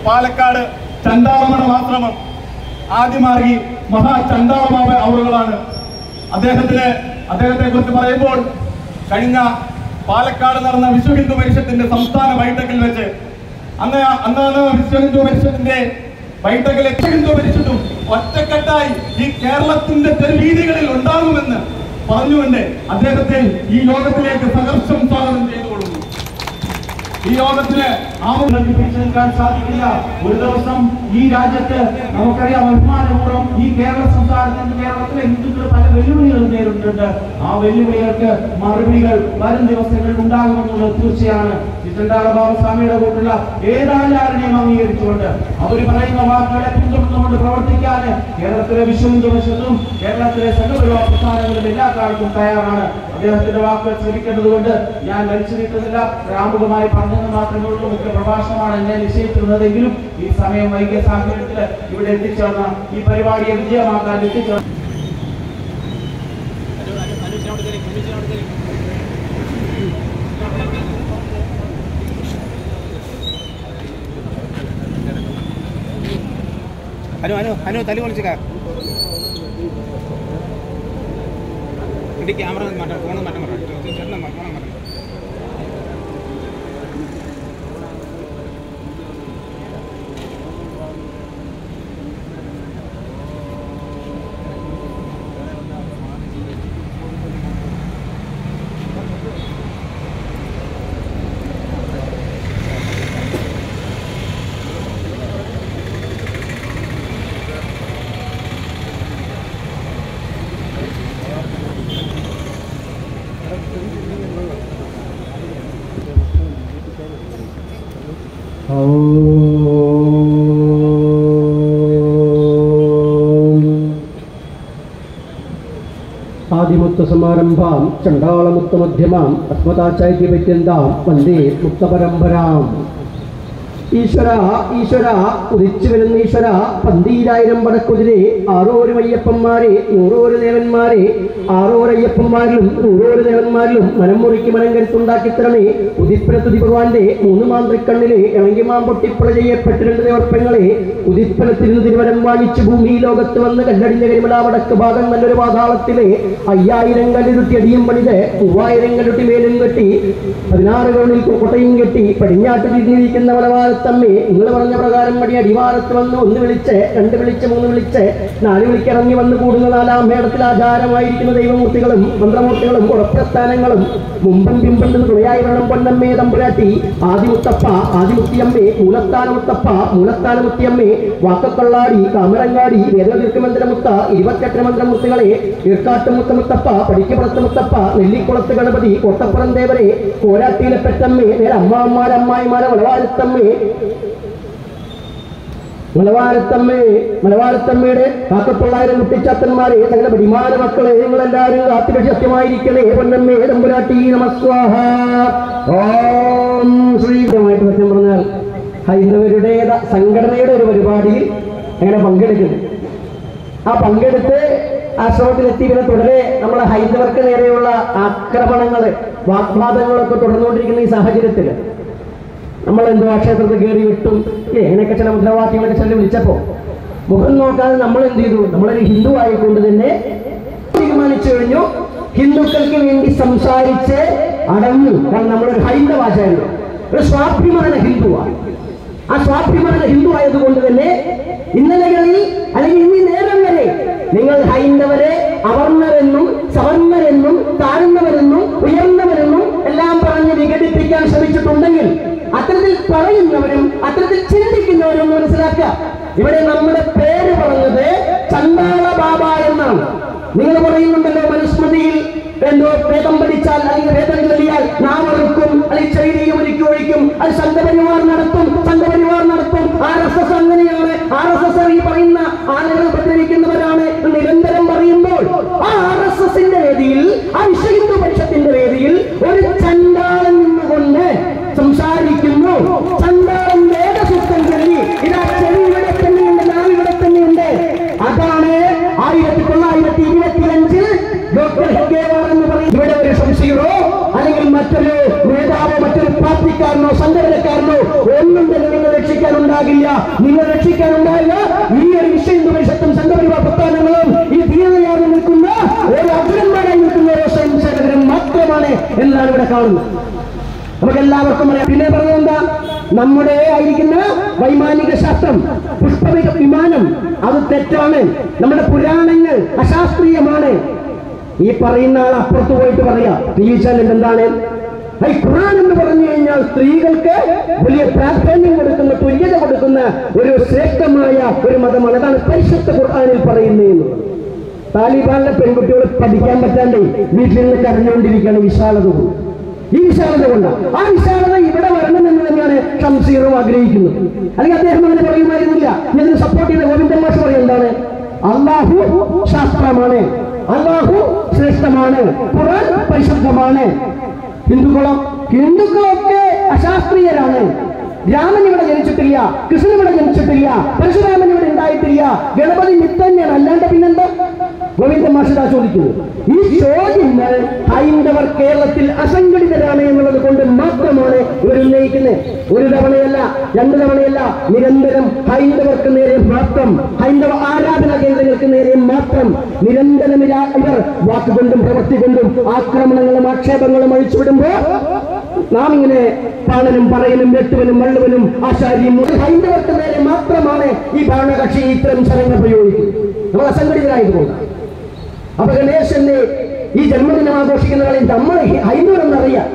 പാലക്കാട് ചണ്ടാളമണ ആശ്രമം ആദ്യമാർഗി മഹാ ചണ്ടാളമാവ അവറുകളാണ് അദ്ദേഹത്തിന് അദ്ദേഹത്തെ കുറിച്ച് പറയുമ്പോൾ കഴിഞ്ഞ പാലക്കാട് നടന്ന വിശ്വ ഹിന്ദു പരിഷത്തിന്റെ സംസ്ഥാന ബൈഠക്കിൽ വെച്ച് അന്ന് അന്നാണ് വിശ്വ ഹിന്ദു പരിഷത്തിന്റെ ബൈഠക്കിലെ വിശ്വ ഹിന്ദു പരിഷത്തും ഒറ്റക്കെട്ടായി ഈ കേരളത്തിന്റെ തെരുവീതികളിൽ ഉണ്ടാകുമെന്ന് പറഞ്ഞുകൊണ്ട് അദ്ദേഹത്തെ ഈ ലോകത്തിലേക്ക് സഹർഷം സ്വാഗതം ചെയ്തുകൊള്ളുന്നു ഈ യോഗത്തിന് ആമുഖം നിൽക്കാൻ സാധിക്കില്ല ഒരു ദിവസം ഈ രാജ്യത്ത് നമുക്കറിയാം അഭിമാനപൂർവ്വം ഈ കേരള സംസ്ഥാനത്ത് കേരളത്തിലെ ഹിന്ദുക്കൾ പല വെല്ലുവിളികൾ നേരിടുന്നുണ്ട് ആ വെല്ലുവിളികൾക്ക് മറുപടികൾ വരും ദിവസങ്ങളിൽ ഉണ്ടാകുമെന്നുള്ളത് തീർച്ചയാണ് ചിത്തണ്ടാള ബാബസ്വാമിയുടെ കൂട്ടുള്ള ഏതാചാരനെയും അംഗീകരിച്ചുകൊണ്ട് അവർ പറയുന്ന വാക്കുകളെ പിന്തുടർന്നുകൊണ്ട് പ്രവർത്തിക്കാൻ കേരളത്തിലെ വിശ്വ ഹിന്ദു പരിഷത്തും കേരളത്തിലെ സംഘപരിവാർ പ്രസ്ഥാനങ്ങളും എല്ലാ കാലത്തും തയ്യാറാണ് അദ്ദേഹത്തിന്റെ വാക്കുകൾ ശ്രമിക്കേണ്ടതുകൊണ്ട് ഞാൻ വലിച്ചു നീട്ടുന്നില്ല രാമുഖമായി പറഞ്ഞെന്ന് മാത്രമേ ഉള്ളൂ മുഖ്യ പ്രഭാഷണമാണ് എന്നെ നിശ്ചയിച്ചിരുന്നതെങ്കിലും ഈ സമയം വൈകിയ സാഹചര്യത്തിൽ ഇവിടെ എത്തിച്ചേർന്ന ഈ പരിപാടിയെ വിജയമാക്കാൻ എത്തിച്ചേർന്ന അനു അനു അനു തലി പൊളിച്ചിക്ക എന്റെ ക്യാമറ മാറ്റാം ഫോൺ മാറ്റാൻ പറയാം ചേട്ടൻ ഫോൺ മാറ്റാം ആദിമുക്തസമാരംഭാം ചണ്ഡാളമുക്തമധ്യമാം അസ്മതാചാര്യപര്യന്താം വന്ദേ മുക്തപരമ്പരാം ഈശ്വര ഈശ്വര ഉദിച്ചു വരുന്ന ഈശ്വര പന്തീരായിരം പടക്കുതിരെ ആറോര് അയ്യപ്പന്മാരെ നൂറോര് ദേവന്മാരെ ആറോരയ്യപ്പന്മാരിലും നൂറോര് ദേവന്മാരിലും മനം മുറിക്ക് മനം കരുത്തുണ്ടാക്കി തരണേ ഉദിപ്പന തുതി ഭഗവാന്റെ മൂന്ന് മാന്ത്രിക്കണ്ണിലെ ഇണങ്ങിമാം പൊട്ടിപ്പള ചെയ്യപ്പെട്ട രണ്ട് ദേവർപ്പങ്ങളെ ഉദിപ്പനത്തിൽ നിന്ന് തിരുവരം വാങ്ങിച്ച് ഭൂമി ലോകത്ത് വന്ന് കല്ലടിഞ്ഞ കരിമല വടക്ക് ഭാഗം നല്ലൊരു പാതാളത്തിലെ അയ്യായിരം കല്ലുരുട്ടി അടിയും പണിത് മൂവായിരം കല്ലുട്ടി മേലും കെട്ടി പതിനാറ് കവണിൽ കൊട്ടയും കെട്ടി പടിഞ്ഞാട്ട് തിരിഞ്ഞിരിക്കുന്ന വടവാരത്തമ്മേ നിങ്ങൾ പറഞ്ഞ പ്രകാരം പടി അടിവാരത്ത് വന്ന് ഒന്ന് വിളിച്ച് രണ്ട് വിളിച്ച് മൂന്ന് വിളിച്ച് നാല് വിളിക്കിറങ്ങി വന്ന് കൂടുന്ന നാലാം മേടത്തിൽ ആചാരമായിരിക്കുന്ന ദൈവമൂർത്തികളും മന്ത്രമൂർത്തികളും ഉറപ്രസ്ഥാനങ്ങളും മുമ്പും പിമ്പും തുണയായി വരണം പൊന്നമ്മേ തമ്പുരാട്ടി ആദിമുത്തപ്പ ആദിമുത്തിയമ്മേ മൂലസ്ഥാനമുത്തപ്പ മൂലസ്ഥാനമുത്തിയമ്മേ വാക്കക്കൊള്ളാടി കാമരങ്ങാടി വേദതീർക്കമന്ത്രമുത്ത ഇരുപത്തെട്ട് മന്ത്രമുത്തുകളെ ഈർക്കാട്ടുമുത്ത മുത്തപ്പ പടിക്കുപുറത്ത് മുത്തപ്പ നെല്ലിക്കുളത്ത് ഗണപതി കോട്ടപ്പുറം ദേവരെ കോരാട്ടിയിലെ പെറ്റമ്മേ നേരെ അമ്മാമാരമ്മായിമാരെ വളവാരത്തമ്മേ മലവാരത്തമ്മേ മലവാരത്തമ്മയുടെ കാക്കത്തൊള്ളായിരം കുട്ടിച്ചാത്തന്മാരെ സകല പിടിമാന മക്കളെ നിങ്ങളെല്ലാവരും കാത്തിരക്ഷ സത്യമായിരിക്കണേ പൊന്നമ്മേ തമ്പുരാട്ടി നമസ്വാഹ ഓം ശ്രീകരമായിട്ട് സത്യം പറഞ്ഞാൽ ഹൈന്ദവരുടെ സംഘടനയുടെ ഒരു പരിപാടിയിൽ അങ്ങനെ പങ്കെടുക്കുന്നു ആ പങ്കെടുത്ത് ആശ്രമത്തിലെത്തി പിന്നെ തുടരെ നമ്മളെ ഹൈന്ദവർക്ക് നേരെയുള്ള ആക്രമണങ്ങൾ വാഗ്വാദങ്ങളൊക്കെ തുടർന്നുകൊണ്ടിരിക്കുന്ന ഈ സാഹചര്യത്തിൽ നമ്മൾ എന്തോ ആ ക്ഷേത്രത്തിൽ കയറി വിട്ടും ഇല്ലേ അങ്ങനെയൊക്കെ ചില മുദ്രാവാക്യങ്ങളൊക്കെ ചില വിളിച്ചപ്പോ മുഖം നോക്കാതെ നമ്മൾ എന്ത് ചെയ്തു നമ്മളൊരു ഹിന്ദു ആയിക്കൊണ്ട് തന്നെ തീരുമാനിച്ചു കഴിഞ്ഞു ഹിന്ദുക്കൾക്ക് വേണ്ടി സംസാരിച്ച് അടങ്ങു കാരണം നമ്മളൊരു ഹൈന്ദവാചാര്യ ഒരു സ്വാഭിമാന ഹിന്ദുവാണ് ആ സ്വാഭിമാന ഹിന്ദു ആയതുകൊണ്ട് തന്നെ ഇന്നലകളിൽ അല്ലെങ്കിൽ ഇനി നേരം വരെ നിങ്ങൾ ഹൈന്ദവരെ അവർണരെന്നും സവർണരെന്നും താഴ്ന്നവരെന്നും ഉയർന്നവരെന്നും എല്ലാം പറഞ്ഞ് വിഘടിപ്പിക്കാൻ ശ്രമിച്ചിട്ടുണ്ടെങ്കിൽ അത്തരത്തിൽ പറയുന്നവരും അത്തരത്തിൽ ചിന്തിക്കുന്നവരും മനസ്സിലാക്കുക ഇവിടെ നമ്മുടെ പേര് പറഞ്ഞത് ചണ്ടാള ബാബ എന്നാണ് നിങ്ങൾ പറയുന്നുണ്ടല്ലോ മനുസ്മൃതിയിൽ എന്തോ വേദം പഠിച്ചാൽ അല്ലെങ്കിൽ വേദം ചൊല്ലിയാൽ നാം ഒഴുക്കും അല്ലെങ്കിൽ ചൈനീയം ഒരുക്കി ഒഴിക്കും അത് സംഘപരിവാർ നടത്തും സംഘപരിവാർ നടത്തും ആർ എസ് എസ് അങ്ങനെയാണ് ആർ എസ് എസ് ഈ പറയുന്ന ആളുകളെ ഉപദ്രവിക്കുന്നവരാണ് എന്ന് നിരന്തരം പറയുമ്പോൾ ആ ആർ എസ് എസിന്റെ വേദിയിൽ ആ വിശ്വഹിന്ദു പരിഷത്തിന്റെ വേദിയിൽ ഒരു ചണ്ടാളൻ നിന്നുകൊണ്ട് സംസാരിക്കുന്നു ചണ്ടാളൻ വേദസൂക്തം ചൊല്ലി ഇതാ ചെവി ഇവിടെ തന്നെയുണ്ട് നാം ഇവിടെ തന്നെയുണ്ട് അതാണ് ആയിരത്തി തൊള്ളായിരത്തി ഇരുപത്തി അഞ്ചിൽ ഡോക്ടർ ഹെഗേവാർ എന്ന് പറയും ഇവിടെ ഒരു സംശയമോ അല്ലെങ്കിൽ മറ്റൊരു നേതാവോ മറ്റൊരു പാർട്ടിക്കാരനോ സംഘടനക്കാരനോ ഒന്നും തന്നെ ഉണ്ടാകില്ല നിങ്ങൾ രക്ഷിക്കാനുണ്ടായ ഈ ഒരു വിശ്വ ഹിന്ദു പരിഷത്തും സംഘപരിവാർ പ്രസ്ഥാനങ്ങളും ഈ ധീരതയാർന്ന് നിൽക്കുന്ന ഒരു അഗ്രന്മാരായി നിൽക്കുന്ന ഒരു സ്വയം സേവകരും മാത്രമാണ് എന്നാണ് ഇവിടെ കാണുന്നത് നമുക്ക് എല്ലാവർക്കും അറിയാം പിന്നെ പറഞ്ഞത് എന്താ നമ്മുടെ ആയിരിക്കുന്ന വൈമാനിക ശാസ്ത്രം പുഷ്പവിക വിമാനം അത് തെറ്റാണ് നമ്മുടെ പുരാണങ്ങൾ അശാസ്ത്രീയമാണ് ഈ പറയുന്ന ആൾ അപ്പുറത്ത് പോയിട്ട് പറയാ ടി വി ചാനൽ എന്താണ് ഈ ഖുർആൻ എന്ന് പറഞ്ഞു കഴിഞ്ഞാൽ സ്ത്രീകൾക്ക് വലിയ പ്രാധാന്യം കൊടുക്കുന്ന തുല്യത കൊടുക്കുന്ന ഒരു ശ്രേഷ്ഠമായ ഒരു മതമാണ് അതാണ് പരിശുദ്ധ ഖുർആനിൽ പറയുന്നത് എന്നുള്ളത് താലിബാനിലെ പെൺകുട്ടികൾ പഠിക്കാൻ പറ്റാണ്ടേ വീട്ടിൽ നിന്ന് കരഞ്ഞുകൊണ്ടിരിക്കുകയാണ് വിശാലത കൊണ്ട് ഈ വിശാലത കൊണ്ട് ആ വിശാലത ഇവിടെ വരണമെന്ന് തന്നെയാണ് ഷംസീറും ആഗ്രഹിക്കുന്നത് അല്ലെങ്കിൽ അദ്ദേഹം അങ്ങനെ പറയുമായിരുന്നില്ല ഇതിന് സപ്പോർട്ട് ചെയ്ത ഗോവിന്ദൻ മാഷ് പറയും എന്താണ് അള്ളാഹു ശാസ്ത്രമാണ് അള്ളാഹു ശ്രേഷ്ഠമാണ് ഖുർആൻ പരിശുദ്ധമാണ് ഹിന്ദുക്കളോ ഹിന്ദുക്കളൊക്കെ അശാസ്ത്രീയരാണ് രാമൻ ഇവിടെ ജനിച്ചിട്ടില്ല കൃഷ്ണൻ ഇവിടെ ജനിച്ചിട്ടില്ല പരശുരാമൻ ഇവിടെ ഉണ്ടായിട്ടില്ല ഗണപതി മിത്തന്നെയാണ് അല്ലാണ്ട് പിന്നെന്താ ഗോവിന്ദ മാഷിതാ ചോദിക്കുന്നത് ഈ ചോദ്യങ്ങൾ ഹൈന്ദവർ കേരളത്തിൽ അസംഘടിതരാണ് എന്നുള്ളത് കൊണ്ട് മാത്രമാണ് ഇവർ ഉന്നയിക്കുന്നത് ഒരു തവണയല്ല രണ്ടു തവണയല്ല നിരന്തരം ഹൈന്ദവർക്ക് നേരെ മാത്രം ഹൈന്ദവ ആരാധനാ കേന്ദ്രങ്ങൾക്ക് നേരെ മാത്രം നിരന്തരം ഇരാ- ഇവർ വാക്കുകൊണ്ടും പ്രവൃത്തി കൊണ്ടും ആക്രമണങ്ങളും ആക്ഷേപങ്ങളും അഴിച്ചുവിടുമ്പോ നാം ഇങ്ങനെ പാണനും പറയനും വെട്ടുവനും വള്ളുവനും ആശാരിയും ഒരു ഹൈന്ദവർക്ക് നേരെ മാത്രമാണ് ഈ ഭരണകക്ഷി ഇത്തരം ശരങ്ങൾ പ്രയോഗിക്കുന്നത് നമ്മൾ അസംഘടിതരായതുകൊണ്ട് അപ്പൊ ഗണേശന്റെ ഈ ജന്മദിനം ആഘോഷിക്കുന്നവരെ നമ്മൾ ഹൈന്ദവരെന്നറിയാം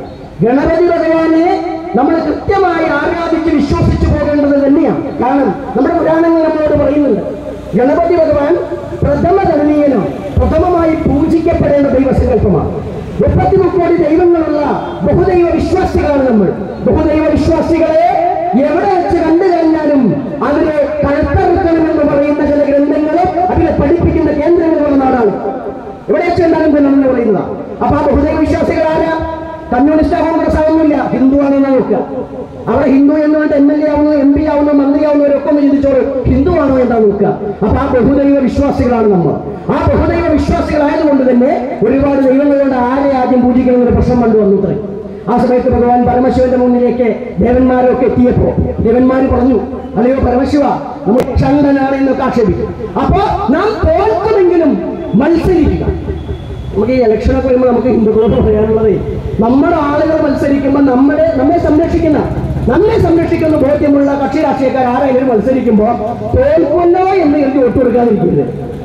ഗണപതി ഭഗവാനെ നമ്മൾ കൃത്യമായി ആരാധിച്ച് വിശ്വസിച്ചു പോകേണ്ടത് തന്നെയാണ് കാരണം നമ്മുടെ പുരാണങ്ങൾ നമ്മളോട് പറയുന്നുണ്ട് ഗണപതി ഭഗവാൻ പ്രഥമ ധരണീയനോ പ്രഥമമായി പൂജിക്കപ്പെടേണ്ട ദൈവസങ്കല്പമാണ് മുപ്പത്തി മുക്കോടി ദൈവങ്ങളുള്ള ബഹുദൈവ വിശ്വാസികളാണ് നമ്മൾ ബഹുദൈവ വിശ്വാസികളെ എവിടെ വെച്ച് കണ്ടു കഴിഞ്ഞാലും അതിനെ കഴുത്തറുക്കണമെന്ന് പറയുന്ന ചില ഗ്രന്ഥങ്ങളും അതിനെ പഠിപ്പിക്കുന്ന കേന്ദ്രങ്ങളുള്ള നാടാണ് എവിടെ വെച്ച് കണ്ടാലും കൊല്ലണമെന്ന് പറയുന്നതാ അപ്പൊ ആ ബഹുദൈവ വിശ്വാസികൾ ആരാ കമ്മ്യൂണിസ്റ്റ് കോൺഗ്രസ് ആവുന്നില്ല ഹിന്ദു ആണെന്ന് നോക്കുക അവിടെ ഹിന്ദു എന്ന് പറഞ്ഞിട്ട് എം എൽ എ ആവുന്നു എം പി ആവുന്നു മന്ത്രി ആവുന്നവരൊക്കെ ഒന്ന് ചിന്തിച്ചോളൂ ഹിന്ദു ആണോ എന്താ നോക്കുക അപ്പൊ ആ ബഹുദൈവ വിശ്വാസികളാണ് നമ്മൾ ആ ബഹുദൈവ വിശ്വാസികളായതുകൊണ്ട് തന്നെ ഒരുപാട് ദൈവങ്ങളുണ്ട് ആരെ ആദ്യം പൂജിക്കണം എന്നൊരു പ്രശ്നം കണ്ടു വന്നു ഇത്രേ. ആ സമയത്ത് ഭഗവാൻ പരമശിവന്റെ മുന്നിലേക്ക് ദേവന്മാരൊക്കെ എത്തിയപ്പോ ദേവന്മാര് പറഞ്ഞു അല്ലയോ പരമശിവ നമ്മൾ ക്ഷണ്ടനാണ് എന്നൊക്കെ ആക്ഷേപിക്കും അപ്പോ നാം തോൽക്കുമെങ്കിലും മത്സരിക്കുക നമുക്ക് ഈ ഇലക്ഷനൊക്കെ വരുമ്പോൾ നമുക്ക് ഹിന്ദുക്കളോട് പറയാനുള്ളത് നമ്മുടെ ആളുകൾ മത്സരിക്കുമ്പോൾ നമ്മുടെ നമ്മെ സംരക്ഷിക്കുന്ന നമ്മെ സംരക്ഷിക്കുന്ന ബോധ്യമുള്ള കക്ഷി രാഷ്ട്രീയക്കാർ ആരെങ്കിലും മത്സരിക്കുമ്പോൾ തോൽക്കുന്നോ എന്ന് കരുതി വോട്ട് കൊടുക്കാതിരിക്കരുത്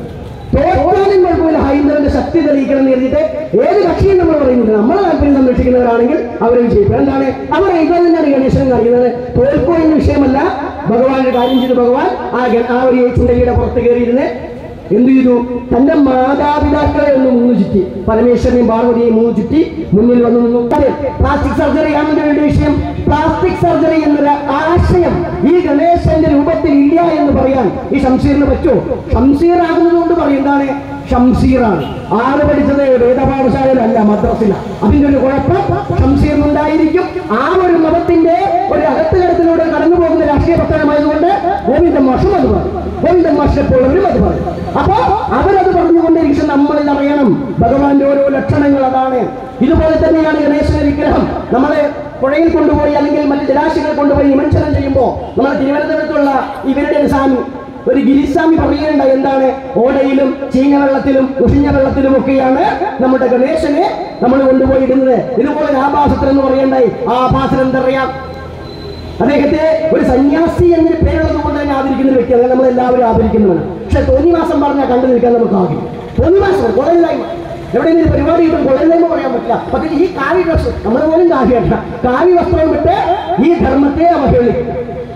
തോറ്റാലും കുഴപ്പമില്ല ഹൈന്ദവന്റെ ശക്തി തെളിയിക്കണം എന്ന് കരുതിയിട്ട് ഏത് കക്ഷിയും നമ്മൾ പറയുന്നില്ല നമ്മളെ താല്പര്യം സംരക്ഷിക്കുന്നവരാണെങ്കിൽ അവരെ വിജയിക്കും എന്താണ് അവർ ഇത് തന്നെയാണ് ഗണേശൻ കാണിക്കുന്നത് തോൽക്കോ എന്ന വിഷയമല്ല ഭഗവാന്റെ കാര്യം ചെയ്ത് ഭഗവാൻ ആ ഗ- ആ ഒരു ചുണ്ടലിയുടെ പുറത്ത് കയറിയിരുന്ന് എന്ത് ചെയ്തു തന്റെ മാതാപിതാക്കളെ ഒന്ന് മൂന്ന് ചുറ്റി പരമേശ്വരനെയും പാർവതിയെയും മൂന്ന് ചുറ്റി മുന്നിൽ വന്നു നിന്നു അതെ പ്ലാസ്റ്റിക് സർജറി ആണെന്ന് വേണ്ട വിഷയം പ്ലാസ്റ്റിക് സർജറി എന്നൊരു ആശയം ഈ ഗണേശന്റെ രൂപത്തിൽ ഇല്ല എന്ന് പറയാൻ ഈ ഷംസീറിന് പറ്റുമോ ഷംസീർ ആകുന്നത് കൊണ്ട് പറയും എന്താണ് ഷംസീറാണ് ആര് പഠിച്ചത് വേദപാഠശാലയിലല്ല മദ്രസില അതിന്റെ ഒരു കുഴപ്പം ഷംസീറിനുണ്ടായിരിക്കും ആ ഒരു മതത്തിന്റെ ഒരു അകത്തുകടത്തിലൂടെ കടന്നു പോകുന്ന രാഷ്ട്രീയ പ്രസ്ഥാനമായതുകൊണ്ട് ഗോവിന്ദ മാഷും അത് പറയും ഗോവിന്ദ മാഷിനെ പോലുള്ളവരും അത് പറയും അപ്പോ അവരത് പറഞ്ഞുകൊണ്ടിരിക്കും നമ്മളിൽ അറിയണം ഭഗവാന്റെ ഓരോ ലക്ഷണങ്ങൾ അതാണ് ഇതുപോലെ തന്നെയാണ് ഗണേശന വിഗ്രഹം നമ്മളെ പുഴയിൽ കൊണ്ടുപോയി അല്ലെങ്കിൽ മറ്റ് ജലാശയങ്ങൾ കൊണ്ടുപോയി നിമഞ്ജനം ചെയ്യുമ്പോൾ നമ്മൾ തിരുവനന്തപുരത്തുള്ള ഇവരുടെ ഒരു സ്വാമി ഒരു ഗിരിസ്വാമി പറയേണ്ട എന്താണ് ഓടയിലും ചീഞ്ഞ വെള്ളത്തിലും ഉഷിഞ്ഞ വെള്ളത്തിലും ഒക്കെയാണ് നമ്മുടെ ഗണേശനെ നമ്മൾ കൊണ്ടുപോയി ഇടുന്നത് ഇതുപോലെ ഒരു ആഭാസത്തിൽ എന്ന് പറയണ്ടായി ആ ആഭാസത്തിൽ എന്തറിയാം അദ്ദേഹത്തെ ഒരു സന്യാസി എന്നൊരു പേരുള്ളത് കൊണ്ട് തന്നെ ആദരിക്കുന്ന ഒരു വ്യക്തിയാണ് നമ്മൾ എല്ലാവരും ആദരിക്കുന്നവനാണ് പക്ഷെ തോന്നിവാസം പറഞ്ഞാൽ കണ്ടു നിൽക്കാൻ നമുക്ക് ആകും തോന്നിവാസം കൊള്ളയില്ലായ്മ എവിടെയെങ്കിലും പരിപാടി കിട്ടും കൊള്ളയില്ലായ്മ പറയാൻ പറ്റില്ല പക്ഷേ ഈ കാവ്യ വസ്ത്രം നമ്മൾ പോലും കാവ്യല്ല കാവ്യ വസ്ത്രം വിട്ട് ഈ ധർമ്മത്തെ അവഹേളിക്കും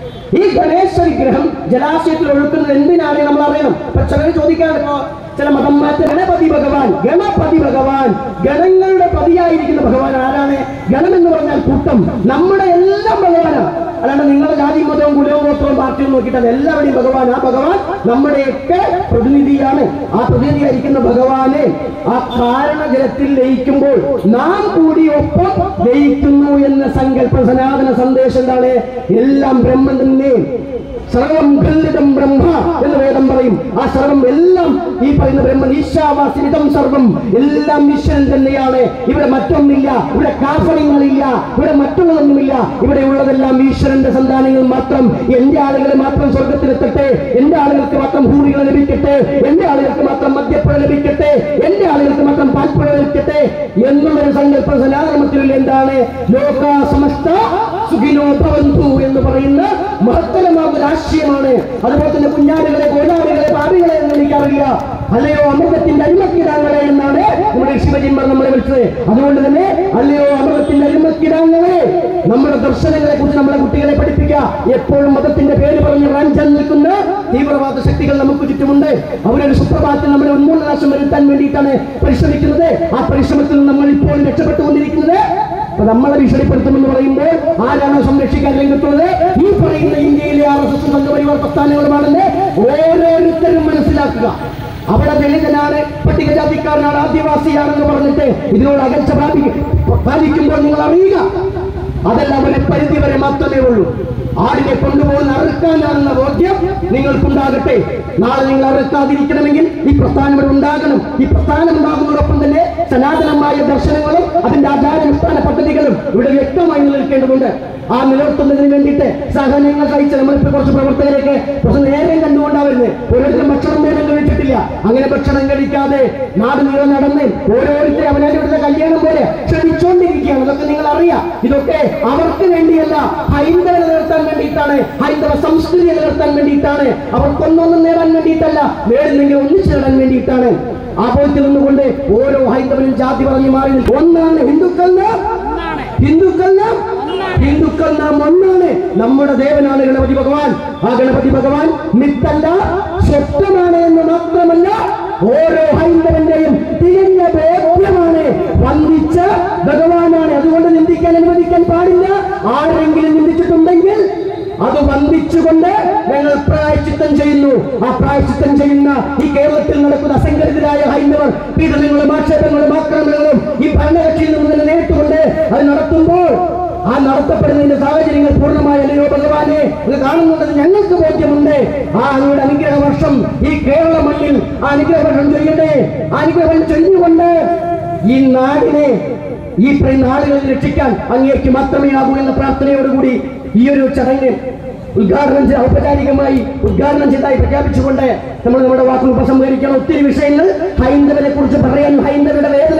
ഈ ഗണേശ വിഗ്രഹം ജലാശയത്തിൽ ഒഴുക്കുന്നത് എന്തിനാണ് നമ്മൾ അറിയണം ഇപ്പൊ ചിലർ ചോദിക്കാറുണ്ട് ഇപ്പോ ചില മതം മാറ്റ ഗണപതി ഭഗവാൻ ഗണപതി ഭഗവാൻ ഗണങ്ങളുടെ പതിയായിരിക്കുന്ന ഭഗവാൻ ആരാണ് ഗണം എന്ന് പറഞ്ഞാൽ കൂട്ടം നമ്മുടെ എല്ലാം ഭഗവാനാണ് അല്ലാണ്ട് നിങ്ങളുടെ ജാതി മതവും കുലവും ഗോത്രവും പാർട്ടിയും നോക്കിയിട്ടല്ല എല്ലാവരുടെയും ഭഗവാൻ ആ ഭഗവാൻ നമ്മുടെയൊക്കെ പ്രതിനിധിയാണ് ആ പ്രതിനിധിയായിരിക്കുന്ന ഭഗവാനെ ആ കാരണജലത്തിൽ ലയിക്കുമ്പോൾ നാം കൂടി ഒപ്പം ലയിക്കുന്നു എന്ന സങ്കല്പ സനാതന സന്ദേശം എന്താണ് എല്ലാം ബ്രഹ്മം തന്നെ സർവം ഖണ്ഡിതം ബ്രഹ്മ എന്ന് വേദം പറയും ആ സർവം എല്ലാം ഈ പറയുന്ന ബ്രഹ്മൻ ഈശാവാസിനിതം സർവം എല്ലാം ഈശ്വരൻ തന്നെയാണ് ഇവിടെ മറ്റൊന്നില്ല ഇവിടെ കാഫണിങ്ങളില്ല ഇവിടെ മറ്റുള്ളതൊന്നുമില്ല ഇവിടെ ഉള്ളതെല്ലാം ഈശ്വരന്റെ സന്താനങ്ങൾ മാത്രം എന്റെ ആളുകൾ മാത്രം സ്വർഗത്തിലെത്തട്ടെ എന്റെ ആളുകൾക്ക് മാത്രം ഭൂമികൾ ലഭിക്കട്ടെ എന്റെ ആളുകൾക്ക് മാത്രം മദ്യപ്പുഴ ലഭിക്കട്ടെ എന്റെ ആളുകൾക്ക് മാത്രം പാൽപ്പുഴ ലഭിക്കട്ടെ എന്നുള്ളൊരു സങ്കല്പം സനാതനത്തിൽ എന്താണ് ലോക സമസ്ത സുഖിനോ ഭവന്തു എന്ന് പറയുന്ന മഹത്തരമാകുന്ന ഒരു ആശയമാണ് അതുപോലെ തന്നെ കുഞ്ഞാടുകളെ കോലാടുകളെ പാപികളെ എന്ന് വിളിക്കാറില്ല അല്ലയോ അമൃതത്തിന്റെ അരിമക്കിടാങ്ങളെ എന്നാണ് നമ്മുടെ ശിവജിന്മർ നമ്മളെ വിളിച്ചത് അതുകൊണ്ട് തന്നെ അല്ലയോ അമൃതത്തിന്റെ അരിമക്കിടാങ്ങളെ നമ്മുടെ ദർശനങ്ങളെ കുറിച്ച് നമ്മുടെ കുട്ടികളെ പഠിപ്പിക്കുക എപ്പോഴും മതത്തിന്റെ പേര് പറഞ്ഞ് റാഞ്ചാൻ നിൽക്കുന്ന തീവ്രവാദ ശക്തികൾ നമുക്ക് ചുറ്റുമുണ്ട് അവരൊരു സുപ്രഭാതത്തിൽ നമ്മുടെ ഉന്മൂലനാശം വരുത്താൻ വേണ്ടിയിട്ടാണ് പരിശ്രമിക്കുന്നത് ആ പരിശ്രമത്തിൽ നിന്ന് നമ്മൾ ഇപ്പോൾ രക്ഷപ്പെട്ടുകൊണ്ടിരിക്കുന്നത് അപ്പൊ നമ്മളെ ഭീഷണിപ്പെടുത്തുമെന്ന് പറയുമ്പോൾ ആരാണ് സംരക്ഷിക്കാൻ രംഗത്തുള്ളത് ഈ പറയുന്ന ഇന്ത്യയിലെ ആർ എസ് എസ് സംഘപരിവാർ പ്രസ്ഥാനങ്ങളുമാണെന്ന് ഓരോരുത്തരും മനസ്സിലാക്കുക അവിടെ ദളിതനാണ് പട്ടികജാതിക്കാരനാണ് ആദിവാസിയാണെന്ന് പറഞ്ഞിട്ട് ഇതിനോട് അകൽച്ച പ്രാപി പാലിക്കുമ്പോൾ നിങ്ങൾ അറിയുക അതെല്ലാം ഒരു പരിധി വരെ മാത്രമേ ഉള്ളൂ ആടിനെ കൊണ്ടുപോകുന്ന അറുക്കാനാണെന്ന ബോധ്യം നിങ്ങൾക്കുണ്ടാകട്ടെ നാളെ നിങ്ങൾ അറുക്കാതിരിക്കണമെങ്കിൽ ഈ പ്രസ്ഥാനം ഇവിടെ ഉണ്ടാകണം ഈ പ്രസ്ഥാനം ഉണ്ടാകുന്നതോടൊപ്പം തന്നെ സനാതനമായ ദർശനങ്ങളും അതിന്റെ ആചാരാനുഷ്ഠാന പദ്ധതികളും ഇവിടെ വ്യക്തമായി നിലനിൽക്കേണ്ടതുണ്ട് ആ നിലനിർത്തുന്നതിന് വേണ്ടിയിട്ട് സഹനങ്ങൾ സഹിച്ച നമ്മളിപ്പോ കുറച്ച് പ്രവർത്തകരൊക്കെ കുറച്ച് നേരം കണ്ടുകൊണ്ടാ വരുന്നത് ഓരോരുത്തരും ഭക്ഷണം പോലും കഴിച്ചിട്ടില്ല അങ്ങനെ ഭക്ഷണം കഴിക്കാതെ നാട് നീളം നടന്ന് ഓരോരുത്തരും അവനവരുടെ കല്യാണം പോലെ ക്ഷണിച്ചുകൊണ്ടിരിക്കുകയാണ് അതൊക്കെ നിങ്ങൾ അറിയാം ഇതൊക്കെ അവർക്ക് വേണ്ടിയല്ല ഹൈന്ദവ നിലനിർത്താൻ വേണ്ടിയിട്ടാണ് ഹൈന്ദവ സംസ്കൃതി നിലനിർത്താൻ വേണ്ടിയിട്ടാണ് അവർക്കൊന്നൊന്നും നേടാൻ വേണ്ടിയിട്ടല്ല നേടുന്നെങ്കിൽ ഒന്നിച്ചു നേടാൻ വേണ്ടിയിട്ടാണ് ആ ബോധ്യത്തിൽ നിന്നുകൊണ്ട് ഓരോ ഹൈന്ദവനും ജാതി പറഞ്ഞു മാറി നിൽക്കും. ഒന്നാണ് ഹിന്ദുക്കൾ ഹിന്ദുക്കൾ ഹിന്ദുക്കൾ നാം ഒന്നാണ് നമ്മുടെ ദേവനാണ് ഗണപതി ഭഗവാൻ ആ ഗണപതി ഭഗവാൻ മിത്തല്ല സ്വപ്നമാണ് എന്ന് മാത്രമല്ല ഓരോ ഹൈന്ദവന്റെയും തികഞ്ഞ ബോധ്യമാണ് വന്ദിച്ച ഭഗവാനാണ് അതുകൊണ്ട് നിന്ദിക്കാൻ അനുവദിക്കാൻ പാടില്ല ആരെങ്കിലും നിന്ദിച്ചിട്ടുണ്ടെങ്കിൽ അത് വന്ദിച്ചുകൊണ്ട് ഞങ്ങൾ പ്രായച്ചിത്തം ചെയ്യുന്നു ആ പ്രായച്ചിത്തം ചെയ്യുന്ന ഈ കേരളത്തിൽ നടക്കുന്ന അസംഘടിതരായ ഹൈന്ദവർ പീഡനങ്ങളും ആക്ഷേപങ്ങളും ആക്രമണങ്ങളും ഈ ഭരണകക്ഷിയിൽ നിന്ന് തന്നെ നേരിട്ടുകൊണ്ട് അത് നടത്തുമ്പോൾ ആ നടത്തപ്പെടുന്നതിന്റെ സാഹചര്യങ്ങൾ പൂർണ്ണമായ അല്ലയോ ഭഗവാനെ ഇത് കാണുന്നുണ്ടെന്ന് ഞങ്ങൾക്ക് ബോധ്യമുണ്ട് ആ അങ്ങയുടെ അനുഗ്രഹ വർഷം ഈ കേരള മണ്ണിൽ ആ അനുഗ്രഹ വർഷം ചൊല്ലട്ടെ ആ അനുഗ്രഹം ചൊല്ലിക്കൊണ്ട് ഈ നാടിനെ ഈ പറയുന്ന ആളുകളെ രക്ഷിക്കാൻ അങ്ങേക്ക് മാത്രമേ ആകൂ എന്ന പ്രാർത്ഥനയോടുകൂടി ഈ ഒരു ചടങ്ങ് ഉദ്ഘാടനം ചെയ്ത് ഔപചാരികമായി ഉദ്ഘാടനം ചെയ്തതായി പ്രഖ്യാപിച്ചുകൊണ്ട് നമ്മൾ നമ്മുടെ വാക്കുകൾ ഉപസംഹരിക്കണം ഒത്തിരി വിഷയങ്ങൾ ഹൈന്ദവനെ കുറിച്ച് പറയാൻ ഹൈന്ദവരുടെ വേദന